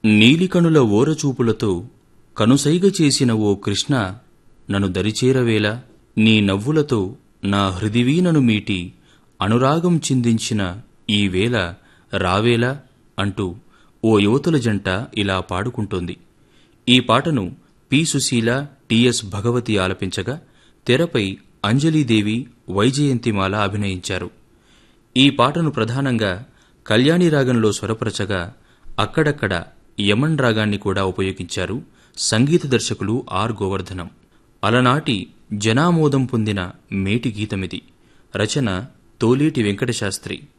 నీలికణుల ఓరచూపులతో కనుసైగ చేసిన ఓ కృష్ణ నన్ను దరిచేరవేలా నీ నవ్వులతో నా హృదివీనను మీటి అనురాగం చిందించిన ఈ వేళ రావేలా అంటూ ఓ యువతుల జంట ఇలా పాడుకుంటోంది ఈ పాటను పి సుశీల టిఎస్ భగవతి ఆలపించగా తెరపై అంజలీదేవి వైజయంతిమాల అభినయించారు ఈ పాటను ప్రధానంగా కళ్యాణి రాగంలో స్వరపరచగా అక్కడక్కడ యమన్ రాగాన్ని కూడా ఉపయోగించారు సంగీత దర్శకులు ఆర్ గోవర్ధనం అలనాటి జనామోదం పొందిన మేటి గీతమిది రచన తోలేటి వెంకటశాస్త్రి